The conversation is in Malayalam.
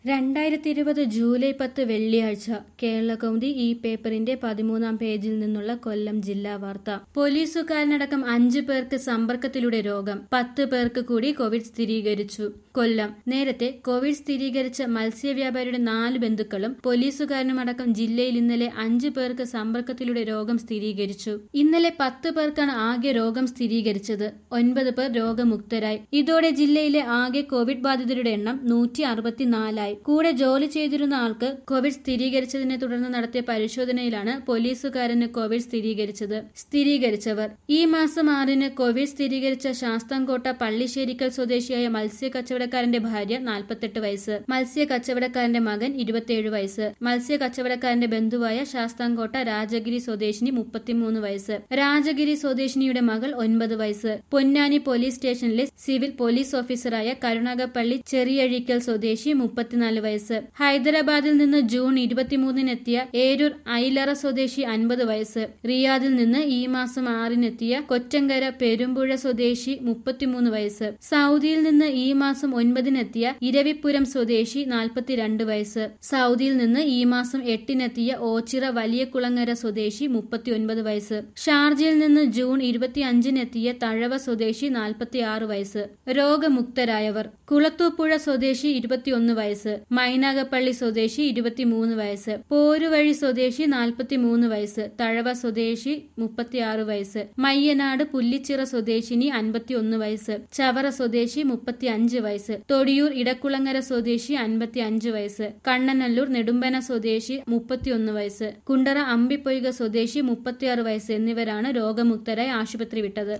രണ്ടായിരത്തി ഇരുപത് ജൂലൈ പത്ത് വെള്ളിയാഴ്ച കേരളകൗമുദി ഈ പേപ്പറിന്റെ പതിമൂന്നാം പേജിൽ നിന്നുള്ള കൊല്ലം ജില്ലാ വാർത്ത പോലീസുകാരനടക്കം അഞ്ചു പേർക്ക് സമ്പർക്കത്തിലൂടെ രോഗം പത്ത് പേർക്ക് കൂടി കോവിഡ് സ്ഥിരീകരിച്ചു കൊല്ലം നേരത്തെ കോവിഡ് സ്ഥിരീകരിച്ച മത്സ്യവ്യാപാരിയുടെ നാല് ബന്ധുക്കളും പോലീസുകാരനുമടക്കം ജില്ലയിൽ ഇന്നലെ അഞ്ചു പേർക്ക് സമ്പർക്കത്തിലൂടെ രോഗം സ്ഥിരീകരിച്ചു ഇന്നലെ പത്ത് പേർക്കാണ് ആകെ രോഗം സ്ഥിരീകരിച്ചത് ഒൻപത് പേർ രോഗമുക്തരായി ഇതോടെ ജില്ലയിലെ ആകെ കോവിഡ് ബാധിതരുടെ എണ്ണം നൂറ്റി അറുപത്തിനാലായി കൂടെ ജോലി ചെയ്തിരുന്ന ആൾക്ക് കോവിഡ് സ്ഥിരീകരിച്ചതിനെ തുടർന്ന് നടത്തിയ പരിശോധനയിലാണ് പോലീസുകാരന് കോവിഡ് സ്ഥിരീകരിച്ചത് സ്ഥിരീകരിച്ചവർ ഈ മാസം ആറിന് കോവിഡ് സ്ഥിരീകരിച്ച ശാസ്താംകോട്ട പള്ളിശ്ശേരിക്കൽ സ്വദേശിയായ മത്സ്യ കച്ചവടക്കാരന്റെ ഭാര്യ നാൽപ്പത്തെട്ട് വയസ്സ് മത്സ്യ കച്ചവടക്കാരന്റെ മകൻ ഇരുപത്തിയേഴ് വയസ്സ് മത്സ്യ കച്ചവടക്കാരന്റെ ബന്ധുവായ ശാസ്താംകോട്ട രാജഗിരി സ്വദേശിനി മുപ്പത്തിമൂന്ന് വയസ്സ് രാജഗിരി സ്വദേശിനിയുടെ മകൾ ഒൻപത് വയസ്സ് പൊന്നാനി പോലീസ് സ്റ്റേഷനിലെ സിവിൽ പോലീസ് ഓഫീസറായ കരുണാകപ്പള്ളി ചെറിയഴിക്കൽ സ്വദേശി മുപ്പത്തിനാല് വയസ്സ് ഹൈദരാബാദിൽ നിന്ന് ജൂൺ ഇരുപത്തിമൂന്നിനെത്തിയ ഏരൂർ ഐലറ സ്വദേശി അൻപത് വയസ്സ് റിയാദിൽ നിന്ന് ഈ മാസം ആറിനെത്തിയ കൊറ്റങ്കര പെരുമ്പുഴ സ്വദേശി മുപ്പത്തിമൂന്ന് വയസ്സ് സൗദിയിൽ നിന്ന് ഈ മാസം ഒൻപതിനെത്തിയ ഇരവിപുരം സ്വദേശി നാൽപ്പത്തിരണ്ട് വയസ്സ് സൗദിയിൽ നിന്ന് ഈ മാസം എട്ടിനെത്തിയ ഓച്ചിറ വലിയ കുളങ്ങര സ്വദേശി മുപ്പത്തിയൊൻപത് വയസ്സ് ഷാർജയിൽ നിന്ന് ജൂൺ ഇരുപത്തിയഞ്ചിനെത്തിയ തഴവ സ്വദേശി നാൽപ്പത്തിയാറ് വയസ്സ് രോഗമുക്തരായവർ കുളത്തൂപ്പുഴ സ്വദേശി ഇരുപത്തിയൊന്ന് വയസ്സ് മൈനാഗപ്പള്ളി സ്വദേശി ഇരുപത്തിമൂന്ന് വയസ്സ് പോരുവഴി സ്വദേശി നാൽപ്പത്തിമൂന്ന് വയസ്സ് തഴവ സ്വദേശി മുപ്പത്തിയാറ് വയസ്സ് മയ്യനാട് പുല്ലിച്ചിറ സ്വദേശിനി അൻപത്തിയൊന്ന് വയസ്സ് ചവറ സ്വദേശി മുപ്പത്തിയഞ്ച് വയസ്സ് തൊടിയൂർ ഇടക്കുളങ്ങര സ്വദേശി അൻപത്തിയഞ്ച് വയസ്സ് കണ്ണനല്ലൂർ നെടുമ്പന സ്വദേശി മുപ്പത്തിയൊന്ന് വയസ്സ് കുണ്ടറ അമ്പിപ്പൊയ്ക സ്വദേശി മുപ്പത്തിയാറ് വയസ്സ് എന്നിവരാണ് രോഗമുക്തരായി ആശുപത്രി വിട്ടത്